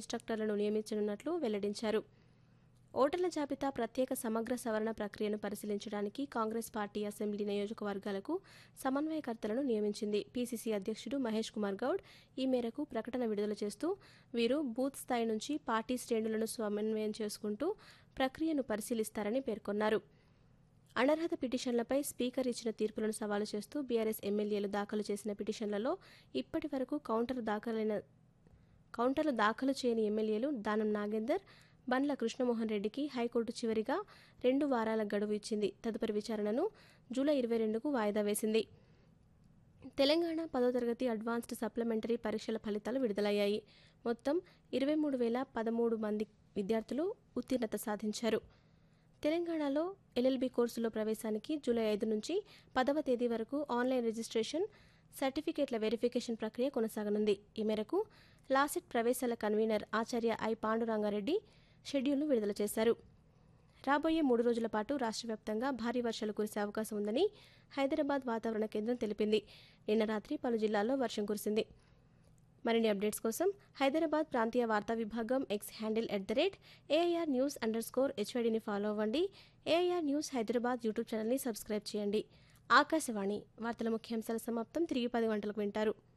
ఇన్స్ట్రక్టర్లను నియమించనున్నట్లు వెల్లడించారు ఓటర్ల జాబితా ప్రత్యేక సమగ్ర సవరణ ప్రక్రియను పరిశీలించడానికి కాంగ్రెస్ పార్టీ అసెంబ్లీ నియోజకవర్గాలకు సమన్వయకర్తలను నియమించింది పీసీసీ అధ్యక్షుడు మహేష్ కుమార్ గౌడ్ ఈ మేరకు ప్రకటన విడుదల చేస్తూ వీరు బూత్ స్థాయి నుంచి పార్టీ శ్రేణులను సమన్వయం చేసుకుంటూ ప్రక్రియను పరిశీలిస్తారని పేర్కొన్నారు అనర్హత పిటిషన్లపై స్పీకర్ ఇచ్చిన తీర్పులను సవాలు చేస్తూ బీఆర్ఎస్ ఎమ్మెల్యేలు దాఖలు చేసిన పిటిషన్లలో ఇప్పటి వరకు కౌంటర్ దాఖలైన కౌంటర్లు దాఖలు చేయని ఎమ్మెల్యేలు దానం నాగేందర్ బండ్ల కృష్ణమోహన్ రెడ్డికి హైకోర్టు చివరిగా రెండు వారాల గడువు ఇచ్చింది తదుపరి విచారణను జూలై ఇరవై రెండుకు వాయిదా వేసింది తెలంగాణ పదో తరగతి అడ్వాన్స్డ్ సప్లిమెంటరీ పరీక్షల ఫలితాలు విడుదలయ్యాయి మొత్తం ఇరవై మూడు వేల పదమూడు మంది విద్యార్థులు ఉత్తీర్ణత సాధించారు తెలంగాణలో ఎల్ఎల్బి కోర్సులో ప్రవేశానికి జూలై ఐదు నుంచి పదవ తేదీ వరకు ఆన్లైన్ రిజిస్ట్రేషన్ సర్టిఫికేట్ల వెరిఫికేషన్ ప్రక్రియ కొనసాగనుంది ఈ మేరకు లాసెట్ ప్రవేశాల కన్వీనర్ ఆచార్య ఐ పాండురంగారెడ్డి షెడ్యూల్ను విడుదల చేశారు రాబోయే మూడు రోజుల పాటు రాష్ట్ర వ్యాప్తంగా భారీ వర్షాలు కురిసే అవకాశం ఉందని హైదరాబాద్ వాతావరణ కేంద్రం తెలిపింది నిన్న రాత్రి పలు జిల్లాల్లో వర్షం కురిసింది మరిన్ని అప్డేట్స్ కోసం హైదరాబాద్ ప్రాంతీయ వార్తా విభాగం X handle at the rate AIR news under score హెచ్వైడిని ఫాలో అవ్వండి ఏఐఆర్ న్యూస్ హైదరాబాద్ యూట్యూబ్ ఛానల్ని సబ్స్క్రైబ్ చేయండి ఆకాశవాణి వార్తల ముఖ్యాంశాల సమాప్తం తిరిగి పది గంటలకు వింటారు